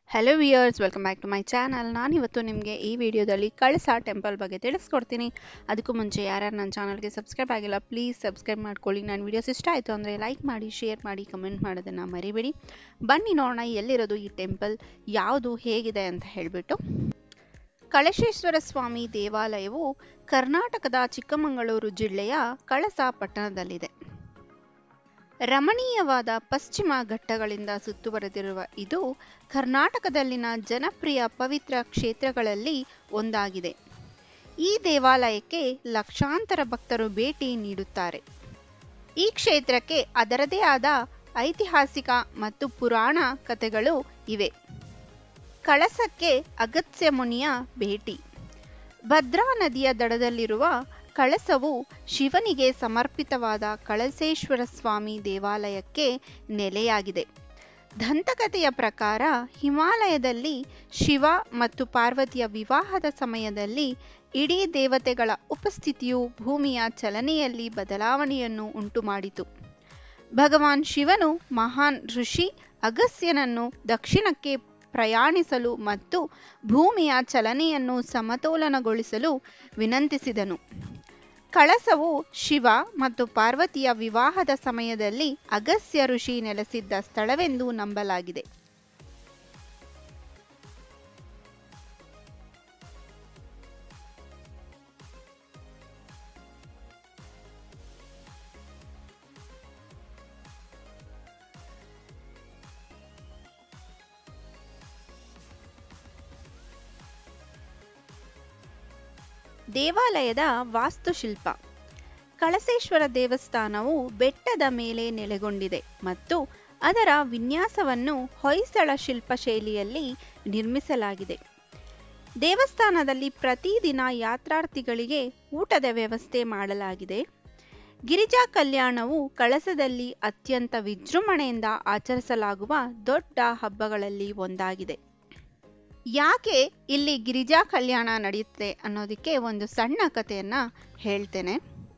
hello viewers welcome back to my channel ನಾನಿವತ್ತು ನಿಮಗೆ ಈ ವಿಡಿಯೋದಲ್ಲಿ ಕಳಸ ಟೆಂಪಲ್ ಬಗ್ಗೆ ತಿಳಿಸ್ಕೊಡ್ತೀನಿ ಅದಕ್ಕೂ ಮುಂಚೆ ಯಾರ್ಯಾರು ನನ್ನ ಚಾನಲ್ಗೆ ಸಬ್ಸ್ಕ್ರೈಬ್ ಆಗಿಲ್ಲ ಪ್ಲೀಸ್ ಸಬ್ಸ್ಕ್ರೈಬ್ ಮಾಡ್ಕೊಳ್ಳಿ ನನ್ನ ವಿಡಿಯೋಸ್ ಇಷ್ಟ ಆಯಿತು ಅಂದರೆ ಲೈಕ್ ಮಾಡಿ ಶೇರ್ ಮಾಡಿ ಕಮೆಂಟ್ ಮಾಡೋದನ್ನು ಮರಿಬೇಡಿ ಬನ್ನಿ ನೋಡೋಣ ಎಲ್ಲಿರೋದು ಈ ಟೆಂಪಲ್ ಯಾವುದು ಹೇಗಿದೆ ಅಂತ ಹೇಳಿಬಿಟ್ಟು ಕಳಶೇಶ್ವರ ಸ್ವಾಮಿ ದೇವಾಲಯವು ಕರ್ನಾಟಕದ ಚಿಕ್ಕಮಗಳೂರು ಜಿಲ್ಲೆಯ ಕಳಸ ಪಟ್ಟಣದಲ್ಲಿದೆ ರಮಣೀಯವಾದ ಪಶ್ಚಿಮ ಘಟ್ಟಗಳಿಂದ ಸುತ್ತುವರೆದಿರುವ ಇದು ಕರ್ನಾಟಕದಲ್ಲಿನ ಜನಪ್ರಿಯ ಪವಿತ್ರ ಕ್ಷೇತ್ರಗಳಲ್ಲಿ ಒಂದಾಗಿದೆ ಈ ದೇವಾಲಯಕ್ಕೆ ಲಕ್ಷಾಂತರ ಭಕ್ತರು ಭೇಟಿ ನೀಡುತ್ತಾರೆ ಈ ಕ್ಷೇತ್ರಕ್ಕೆ ಅದರದೇ ಆದ ಐತಿಹಾಸಿಕ ಮತ್ತು ಪುರಾಣ ಕಥೆಗಳು ಇವೆ ಕಳಸಕ್ಕೆ ಅಗತ್ಯ ಮುನಿಯ ಭೇಟಿ ಭದ್ರಾ ನದಿಯ ದಡದಲ್ಲಿರುವ ಕಳಸವು ಶಿವನಿಗೆ ಸಮರ್ಪಿತವಾದ ಕಳಸೇಶ್ವರ ಸ್ವಾಮಿ ದೇವಾಲಯಕ್ಕೆ ನೆಲೆಯಾಗಿದೆ ದಂತಕಥೆಯ ಪ್ರಕಾರ ಹಿಮಾಲಯದಲ್ಲಿ ಶಿವ ಮತ್ತು ಪಾರ್ವತಿಯ ವಿವಾಹದ ಸಮಯದಲ್ಲಿ ಇಡೀ ದೇವತೆಗಳ ಉಪಸ್ಥಿತಿಯು ಭೂಮಿಯ ಚಲನೆಯಲ್ಲಿ ಬದಲಾವಣೆಯನ್ನು ಉಂಟುಮಾಡಿತು ಭಗವಾನ್ ಶಿವನು ಮಹಾನ್ ಋಷಿ ಅಗಸ್ತ್ಯನನ್ನು ದಕ್ಷಿಣಕ್ಕೆ ಪ್ರಯಾಣಿಸಲು ಮತ್ತು ಭೂಮಿಯ ಚಲನೆಯನ್ನು ಸಮತೋಲನಗೊಳಿಸಲು ವಿನಂತಿಸಿದನು ಕಳಸವು ಶಿವ ಮತ್ತು ಪಾರ್ವತಿಯ ವಿವಾಹದ ಸಮಯದಲ್ಲಿ ಅಗಸ್ತ್ಯ ಋಷಿ ನೆಲೆಸಿದ್ದ ಸ್ಥಳವೆಂದು ನಂಬಲಾಗಿದೆ ದೇವಾಲಯದ ವಾಸ್ತುಶಿಲ್ಪ ಕಳಸೇಶ್ವರ ದೇವಸ್ಥಾನವು ಬೆಟ್ಟದ ಮೇಲೆ ನೆಲೆಗೊಂಡಿದೆ ಮತ್ತು ಅದರ ವಿನ್ಯಾಸವನ್ನು ಹೊಯ್ಸಳ ಶಿಲ್ಪ ಶೈಲಿಯಲ್ಲಿ ನಿರ್ಮಿಸಲಾಗಿದೆ ದೇವಸ್ಥಾನದಲ್ಲಿ ಪ್ರತಿದಿನ ಯಾತ್ರಾರ್ಥಿಗಳಿಗೆ ಊಟದ ವ್ಯವಸ್ಥೆ ಮಾಡಲಾಗಿದೆ ಗಿರಿಜಾ ಕಲ್ಯಾಣವು ಕಳಸದಲ್ಲಿ ಅತ್ಯಂತ ವಿಜೃಂಭಣೆಯಿಂದ ಆಚರಿಸಲಾಗುವ ದೊಡ್ಡ ಹಬ್ಬಗಳಲ್ಲಿ ಒಂದಾಗಿದೆ ಯಾಕೆ ಇಲ್ಲಿ ಗಿರಿಜಾ ಕಲ್ಯಾಣ ನಡೆಯುತ್ತೆ ಅನ್ನೋದಕ್ಕೆ ಒಂದು ಸಣ್ಣ ಕಥೆಯನ್ನ ಹೇಳ್ತೇನೆ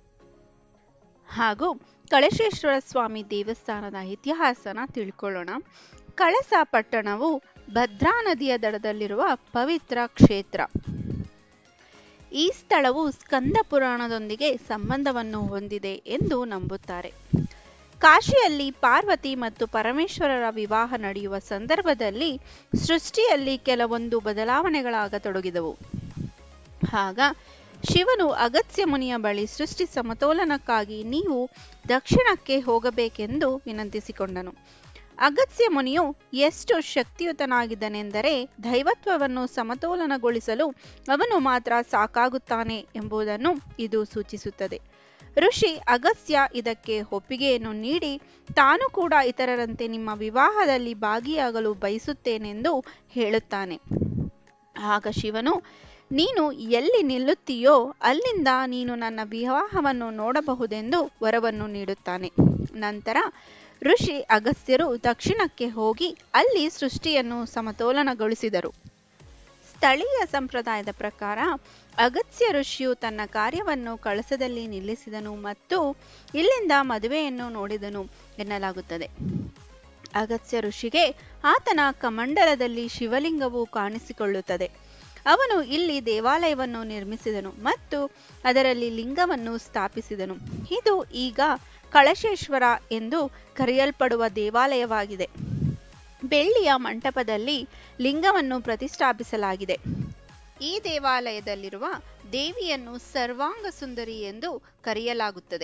ಹಾಗೂ ಕಳಶೇಶ್ವರ ಸ್ವಾಮಿ ದೇವಸ್ಥಾನದ ಇತಿಹಾಸನ ತಿಳ್ಕೊಳ್ಳೋಣ ಕಳಸ ಪಟ್ಟಣವು ಭದ್ರಾ ನದಿಯ ದಡದಲ್ಲಿರುವ ಪವಿತ್ರ ಕ್ಷೇತ್ರ ಈ ಸ್ಥಳವು ಸ್ಕಂದ ಪುರಾಣದೊಂದಿಗೆ ಸಂಬಂಧವನ್ನು ಹೊಂದಿದೆ ಎಂದು ನಂಬುತ್ತಾರೆ ಕಾಶಿಯಲ್ಲಿ ಪಾರ್ವತಿ ಮತ್ತು ಪರಮೇಶ್ವರರ ವಿವಾಹ ನಡೆಯುವ ಸಂದರ್ಭದಲ್ಲಿ ಸೃಷ್ಟಿಯಲ್ಲಿ ಕೆಲವೊಂದು ಬದಲಾವಣೆಗಳಾಗತೊಡಗಿದವು ಆಗ ಶಿವನು ಅಗತ್ಯ ಮುನಿಯ ಬಳಿ ಸೃಷ್ಟಿ ಸಮತೋಲನಕ್ಕಾಗಿ ನೀವು ದಕ್ಷಿಣಕ್ಕೆ ಹೋಗಬೇಕೆಂದು ವಿನಂತಿಸಿಕೊಂಡನು ಅಗತ್ಯ ಮುನಿಯು ಎಷ್ಟು ಶಕ್ತಿಯುತನಾಗಿದ್ದನೆಂದರೆ ದೈವತ್ವವನ್ನು ಸಮತೋಲನಗೊಳಿಸಲು ಅವನು ಮಾತ್ರ ಸಾಕಾಗುತ್ತಾನೆ ಎಂಬುದನ್ನು ಇದು ಸೂಚಿಸುತ್ತದೆ ಋಷಿ ಅಗಸ್ತ್ಯ ಇದಕ್ಕೆ ಒಪ್ಪಿಗೆಯನ್ನು ನೀಡಿ ತಾನು ಕೂಡ ಇತರರಂತೆ ನಿಮ್ಮ ವಿವಾಹದಲ್ಲಿ ಭಾಗಿಯಾಗಲು ಬಯಸುತ್ತೇನೆಂದು ಹೇಳುತ್ತಾನೆ ಆಗ ಶಿವನು ನೀನು ಎಲ್ಲಿ ನಿಲ್ಲುತ್ತೀಯೋ ಅಲ್ಲಿಂದ ನೀನು ನನ್ನ ವಿವಾಹವನ್ನು ನೋಡಬಹುದೆಂದು ವರವನ್ನು ನೀಡುತ್ತಾನೆ ನಂತರ ಋಷಿ ಅಗಸ್ತ್ಯರು ದಕ್ಷಿಣಕ್ಕೆ ಹೋಗಿ ಅಲ್ಲಿ ಸೃಷ್ಟಿಯನ್ನು ಸಮತೋಲನಗೊಳಿಸಿದರು ಸ್ಥಳೀಯ ಸಂಪ್ರದಾಯದ ಪ್ರಕಾರ ಅಗತ್ಯ ಋಷಿಯು ತನ್ನ ಕಾರ್ಯವನ್ನು ಕಳಸದಲ್ಲಿ ನಿಲ್ಲಿಸಿದನು ಮತ್ತು ಇಲ್ಲಿಂದ ಮದುವೆಯನ್ನು ನೋಡಿದನು ಎನ್ನಲಾಗುತ್ತದೆ ಅಗತ್ಯ ಋಷಿಗೆ ಆತನ ಕಮಂಡಲದಲ್ಲಿ ಶಿವಲಿಂಗವು ಕಾಣಿಸಿಕೊಳ್ಳುತ್ತದೆ ಅವನು ಇಲ್ಲಿ ದೇವಾಲಯವನ್ನು ನಿರ್ಮಿಸಿದನು ಮತ್ತು ಅದರಲ್ಲಿ ಲಿಂಗವನ್ನು ಸ್ಥಾಪಿಸಿದನು ಇದು ಈಗ ಕಳಶೇಶ್ವರ ಎಂದು ಕರೆಯಲ್ಪಡುವ ದೇವಾಲಯವಾಗಿದೆ ಬೆಳ್ಳಿಯ ಮಂಟಪದಲ್ಲಿ ಲಿಂಗವನ್ನು ಪ್ರತಿಷ್ಠಾಪಿಸಲಾಗಿದೆ ಈ ದೇವಾಲಯದಲ್ಲಿರುವ ದೇವಿಯನ್ನು ಸರ್ವಾಂಗ ಸುಂದರಿ ಎಂದು ಕರೆಯಲಾಗುತ್ತದೆ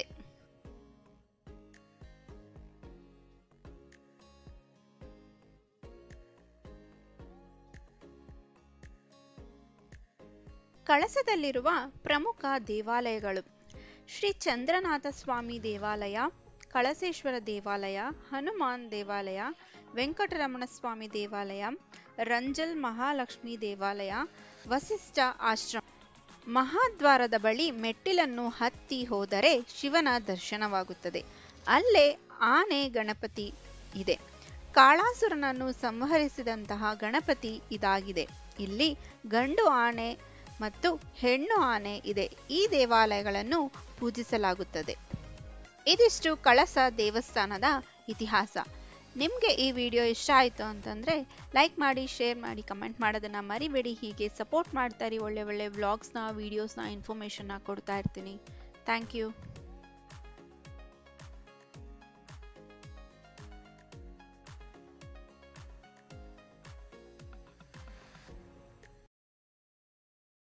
ಕಳಸದಲ್ಲಿರುವ ಪ್ರಮುಖ ದೇವಾಲಯಗಳು ಶ್ರೀ ಚಂದ್ರನಾಥ ಸ್ವಾಮಿ ದೇವಾಲಯ ಕಳಸೇಶ್ವರ ದೇವಾಲಯ ಹನುಮಾನ್ ದೇವಾಲಯ ವೆಂಕಟರಮಣ ಸ್ವಾಮಿ ದೇವಾಲಯ ರಂಜಲ್ ಮಹಾಲಕ್ಷ್ಮಿ ದೇವಾಲಯ ವಸಿಷ್ಠ ಆಶ್ರಮ ಮಹಾದ್ವಾರದ ಬಳಿ ಮೆಟ್ಟಿಲನ್ನು ಹತ್ತಿ ಹೋದರೆ ಶಿವನ ದರ್ಶನವಾಗುತ್ತದೆ ಅಲ್ಲೇ ಆನೆ ಗಣಪತಿ ಇದೆ ಕಾಳಾಸುರನನ್ನು ಸಂಹರಿಸಿದಂತಹ ಗಣಪತಿ ಇದಾಗಿದೆ ಇಲ್ಲಿ ಗಂಡು ಆನೆ ಮತ್ತು ಹೆಣ್ಣು ಆನೆ ಇದೆ ಈ ದೇವಾಲಯಗಳನ್ನು ಪೂಜಿಸಲಾಗುತ್ತದೆ ಇದಿಷ್ಟು ಕಳಸ ದೇವಸ್ಥಾನದ ಇತಿಹಾಸ ನಿಮಗೆ ಈ ವಿಡಿಯೋ ಇಷ್ಟ ಆಯಿತು ಅಂತಂದರೆ ಲೈಕ್ ಮಾಡಿ ಶೇರ್ ಮಾಡಿ ಕಮೆಂಟ್ ಮಾಡೋದನ್ನು ಮರಿಬೇಡಿ ಹೀಗೆ ಸಪೋರ್ಟ್ ಮಾಡ್ತಾ ಇರಿ ಒಳ್ಳೆ ಒಳ್ಳೆ ವ್ಲಾಗ್ಸ್ನ ವೀಡಿಯೋಸ್ನ ಇನ್ಫಾರ್ಮೇಷನ್ನ ಕೊಡ್ತಾ ಇರ್ತೀನಿ ಥ್ಯಾಂಕ್ ಯು